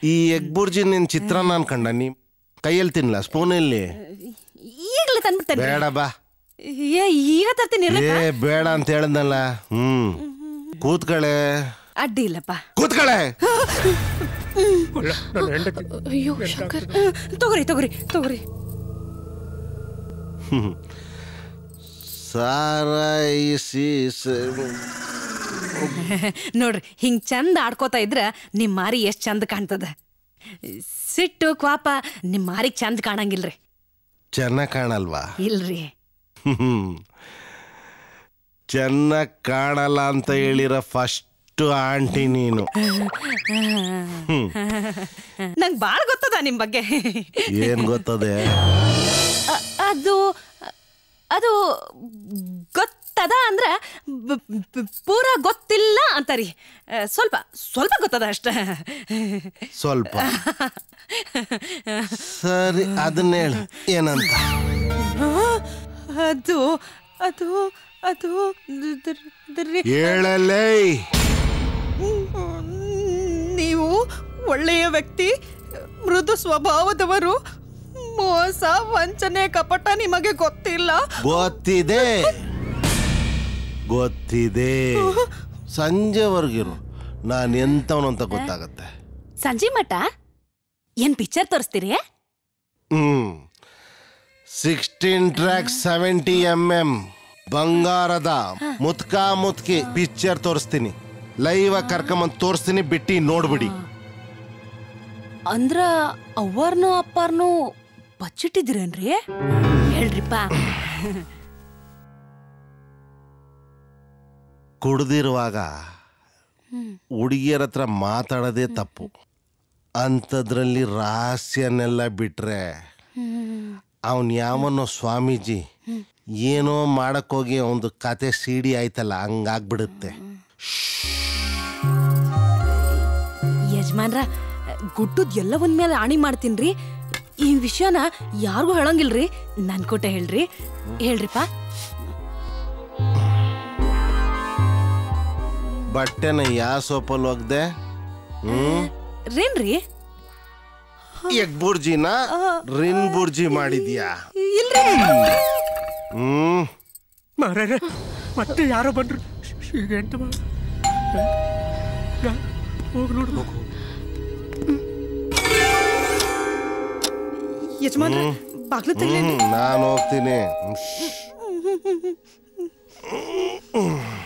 ಈ ಎಗ್ ಬುರ್ಜಿ ನಿನ್ ಚಿತ್ರಾನ್ನ ಅನ್ಕಂಡ ನೀ ಕೈಯಲ್ಲಿ ತಿನ್ಲ ಸ್ಪೂನಲ್ಲಿ ಈಗಲೇ ತಂದ್ಬಿಡ್ತೇನೆ ಬೇಡ ಬಾ ಏ ಈಗ ತರ್ತೀನಿ ಇರ್ಲಪ್ಪ. ಏ ಬೇಡ ಅಂತ ಹೇಳ್ದಲ್ಲ ಹ್ಮ್ ಕೂತ್ಕಳೆ ಅಡ್ಡಿ ಇಲ್ಲಪ್ಪ ಕೂತ್ಕಳೆ ಅಯ್ಯೋ ಶಂಕರ್ ತಗೋರಿ ತಗೋರಿ ತಗೋರಿ ಸಾರಾಯಿಸಿ ನೋಡ್ರಿ ಹಿಂಗ್ ಚಂದ ಆಡ್ಕೋತಾ ಇದ್ರ ನಿಮ್ ಮಾರಿ ಎಷ್ಟ್ ಚಂದ ಕಾಣ್ತದ ಸಿಟ್ಟು ಕ್ವಾಪ ನಿಮ್ ಮಾರಿಗ್ ಚಂದ ಕಾಣಂಗಿಲ್ರಿ ಚೆನ್ನಾಗ್ ಕಾಣಲ್ವಾ ಇಲ್ರಿ ಹ್ಮ್. ಚೆನ್ನಾಗ್ ಕಾಣಲ್ಲ ಅಂತ ಹೇಳಿರೋ ಫಸ್ಟ್ ಆಂಟಿ ನೀನು ನಂಗ್ ಬಾಳ್ ಗೊತ್ತದ ನಿಮ್ ಬಗ್ಗೆ ಏನ್ ಗೊತ್ತದೆ ಅ- ಅದು ಅದು ಗೊತ್ತದ ಅಂದ್ರ ಬ- ಬ- ಪೂರ ಗೊತ್ತಿಲ್ಲ ಅಂತಾರಿ ಆ, ಸ್ವಲ್ಪ ಸ್ವಲ್ಪ ಗೊತ್ತದ ಅಷ್ಟ ಸ್ವಲ್ಪ ಸರಿ ಅದನ್ನ ಹೇಳು ಏನಂತ ಅದು ಅದು ಅದು ದ್ರ- ದ್ರ- ಹೇಳಲೇ ನೀವು ಒಳ್ಳೆಯ ವ್ಯಕ್ತಿ ಮೃದು ಸ್ವಭಾವದವರು ಮೋಸ ವಂಚನೆ ಕಪಟ ನಿಮಗೆ ಗೊತ್ತಿಲ್ಲ ಗೊತ್ತಿದೆ ಗೊತ್ತಿದೆ ಸಂಜೆವರೆಗಿರು ನಾನು ಎಂತವನು ಅಂತ ಗೊತ್ತಾಗತ್ತೆ ಸಂಜೆ ಮಠ ಏನ್ ಪಿಕ್ಚರ್ ತೋರಿಸ್ತೀರಿ ಹ್ಮ್ sixteen track seventy M M ಬಂಗಾರದ ಮುತ್ಕ ಮುತ್ಕಿ ಪಿಕ್ಚರ್ ತೋರಿಸ್ತೀನಿ ಲೈವ್ ಕರ್ಕೊಂಬಂದ್ ತೋರಿಸ್ತೀನಿ ಬಿಟ್ಟು ನೋಡ್ಬಿಡಿ ಅಂದ್ರ ಅವ್ವಾರ್ನು ಅಪ್ಪಾರ್ನು ಬಚ್ಚಿಟ್ಟಿದ್ರೇನ್ರಿ ಹೇಳ್ರಿಪ್ಪ ಕುಡ್ದಿರುವಾಗ ಹುಡುಗಿಯರ ಹತ್ರ ಮಾತಾಡೋದೇ ತಪ್ಪು ಅಂಥದ್ರಲ್ಲಿ ರಹಸ್ಯನೆಲ್ಲ ಬಿಟ್ರೆ ಅವನ್ ಯಾವನೋ ಸ್ವಾಮೀಜಿ ಏನೋ ಮಾಡಕ್ಕೋಗಿ ಅವನದು ಕತೆ ಸಿಡಿ ಆಯ್ತಲ್ಲ ಹಂಗಾಗ್ಬಿಡುತ್ತೆ ಯಜಮಾನ್ರ ಗುಡ್ಡದ್ ಎಲ್ಲ ಒಂದ್ ಮೇಲೆ ಆಣಿ ಮಾಡ್ತೀನ್ರಿ ಈ ವಿಷಯನ ಯಾರಿಗೂ ಹೇಳಂಗಿಲ್ರಿ ನನ್ ಕೊಟ್ಟೆ ಹೇಳ್ರಿ ಹೇಳ್ರಿಪ್ಪ ಬಟ್ಟೆನ ಯಾ ಸೋಪಲ್ಲಿ ಒಗ್ದೆ ಹ್ಮ್ ರೇನ್ರಿ ಎಗ್ ಬುರ್ಜಿನ ರಿನ್ ಬುರ್ಜಿ ಮಾಡಿದ್ಯಾ ಇಲ್ರಿ ಹ್ಮ್ ಮಾರ್ಯಾರೆ ಮತ್ತೆ ಯಾರೋ ಬಂದ್ರು ಈಗ ಎಂತ ಮಾ- ಯಾ- ಹೋಗ್ ನೋಡು ಯಜಮಾನ್ರ ಬಾಗ್ಲು ತೆಗ್ಲೇನ್ರಿ ನಾನು ಹೋಗ್ತೀನಿ ಹ್ಮ್